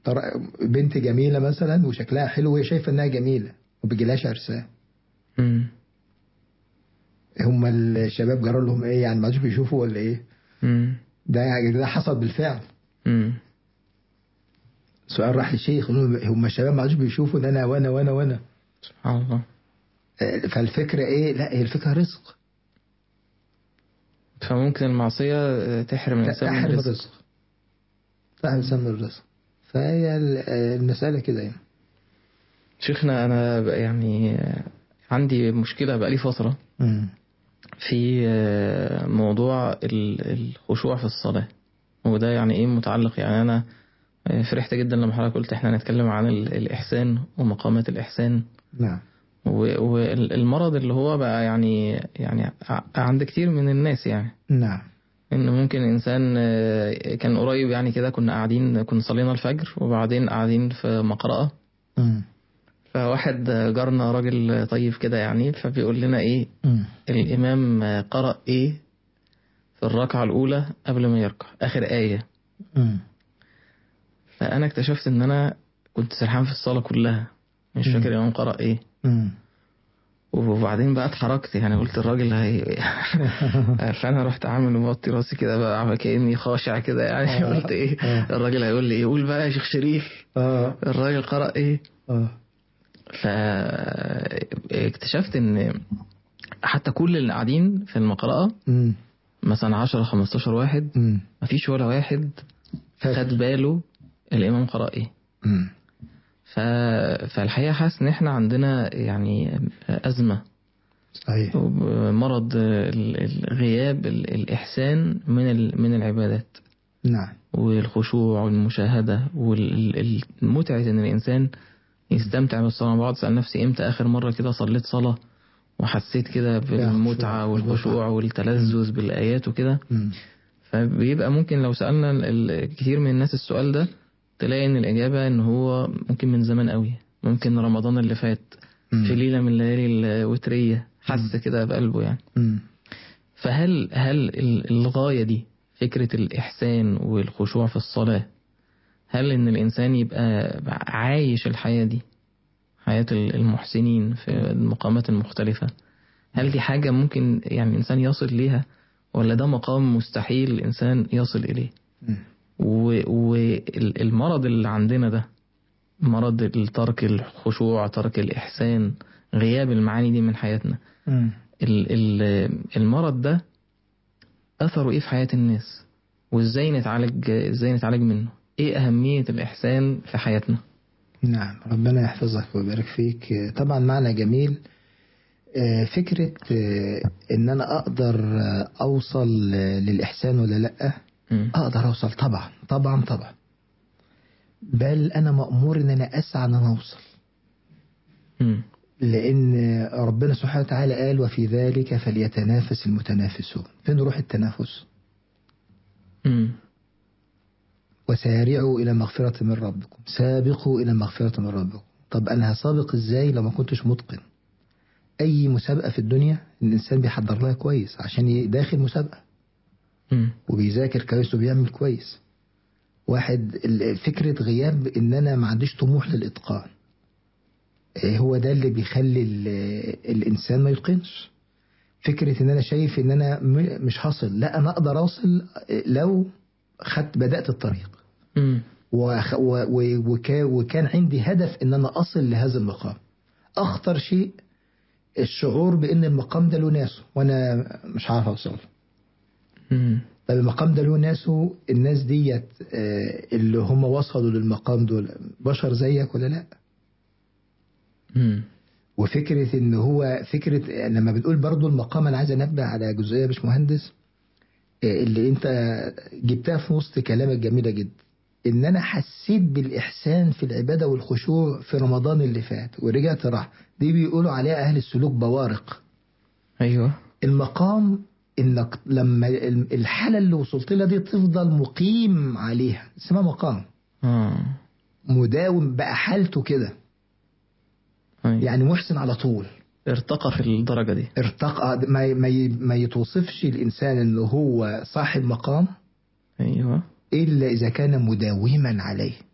طر- بنت جميله مثلا وشكلها حلو وهي شايفه انها جميله وبيجيلهاش عرسان مم. هم الشباب جرى لهم ايه يعني ما عادش بيشوفوا ولا ايه مم. ده يعني ده حصل بالفعل مم. سؤال راح للشيخ قالوا له هم الشباب ما عادش بيشوفوا ان انا وانا وانا وانا سبحان الله آه، فالفكره ايه لا هي الفكره رزق فممكن المعصية آه، تحرم الإنسان من تحرم الرزق الرزق تحرم الانسان من الرزق فهي ال- آه، المساله كده يعني شيخنا أنا بقى يعني آه، عندي مشكلة بقالي فترة مم. في آه، موضوع ال- الخشوع في الصلاة وده يعني ايه متعلق يعني انا آه، فرحت جدا لما حضرتك قلت احنا هنتكلم عن ال- الإحسان ومقامات الإحسان نعم و- والمرض اللي هو بقى يعني يعني ع- عند كتير من الناس يعني نعم ان ممكن انسان آه، كان قريب يعني كده كنا قاعدين كنا صلينا الفجر وبعدين قاعدين في مقرأة مم. فواحد جارنا راجل طيب كده يعني فبيقول لنا ايه مم. الامام قرأ ايه في الركعة الاولى قبل ما يركع اخر آية مم. فانا اكتشفت ان انا كنت سرحان في الصلاة كلها مش مم. فاكر الامام قرأ ايه مم. وبعدين بقى اتحركت يعني قلت الراجل هي فانا رحت عامل موطي راسي كده بقى عامل كاني خاشع كده يعني آه. قلت ايه آه. الراجل هيقول لي ايه قول بقى يا شيخ شريف اه الراجل قرأ ايه اه فاكتشفت ان حتى كل اللي قاعدين في المقرأة مم. مثلا 10 15 واحد مم. مفيش ولا واحد فاكر. خد باله الامام قرأ ايه مم. ف... فالحقيقة حاسس ان احنا عندنا يعني أزمة صحيح مرض ال- ال- غياب ال- الإحسان من ال- من العبادات نعم والخشوع والمشاهدة والمتعة إن الإنسان يستمتع بالصلاة بقعد أسأل نفسي إمتى آخر مرة كده صليت صلاة وحسيت كده بالمتعة خشوع. والخشوع والتلذذ بالآيات وكده مم. فبيبقى ممكن لو سألنا ال- ال- كتير من الناس السؤال ده تلاقي إن الإجابة إن هو ممكن من زمان قوي ممكن رمضان اللي فات مم. في ليلة من الليالي الوترية حس كده بقلبه يعني مم. فهل هل ال- الغاية دي فكرة الإحسان والخشوع في الصلاة هل إن الإنسان يبقى عايش الحياة دي حياة ال- المحسنين في المقامات المختلفة هل دي حاجة ممكن يعني الإنسان يصل ليها ولا ده مقام مستحيل الإنسان يصل إليه مم. والمرض اللي عندنا ده مرض ترك الخشوع ترك الإحسان غياب المعاني دي من حياتنا مم. ال- ال- المرض ده أثره إيه في حياة الناس وإزاي نتعالج إزاي نتعالج منه إيه أهمية الإحسان في حياتنا نعم ربنا يحفظك ويبارك فيك طبعا معنى جميل آه، فكرة آه، ان انا اقدر آه، اوصل آه، للاحسان ولا لا مم. اقدر اوصل طبعا طبعا طبعا بل انا مأمور ان انا اسعى ان انا اوصل مم. لان ربنا سبحانه وتعالى قال وفي ذلك فليتنافس المتنافسون فين روح التنافس مم. وسارعوا إلى مغفرة من ربكم سابقوا إلى مغفرة من ربكم طب أنا هسابق إزاي لو ما كنتش متقن أي مسابقة في الدنيا الإنسان بيحضر لها كويس عشان ي- داخل مسابقة مم. وبيذاكر كويس وبيعمل كويس واحد ال- فكرة غياب إن أنا ما عنديش طموح للإتقان إيه هو ده اللي بيخلي ال- الإنسان ما يتقنش فكرة إن أنا شايف إن أنا م- مش هصل لا أنا أقدر أوصل لو خدت بدأت الطريق مم. وخ- و- و- وكا- وكان عندي هدف ان انا اصل لهذا المقام اخطر شيء الشعور بان المقام ده له ناسه وانا مش عارف اوصل مم. طب المقام ده له ناسه الناس ديت آه، اللي هم وصلوا للمقام دول بشر زيك ولا لا مم. وفكرة ان هو فكرة لما بتقول برضو المقام انا عايز انبه على جزئية مش مهندس آه، اللي انت جبتها في وسط كلامك جميلة جدا ان انا حسيت بالاحسان في العبادة والخشوع في رمضان اللي فات ورجعت راح دي بيقولوا عليها اهل السلوك بوارق أيوه المقام انك لما الحالة اللي وصلت لها دي تفضل مقيم عليها اسمها مقام آه. مداوم بقى حالته كده أيوه. يعني محسن على طول ارتقى في الدرجة دي ارتقى ما ما ما يتوصفش الانسان انه هو صاحب مقام أيوه الا اذا كان مداوما عليه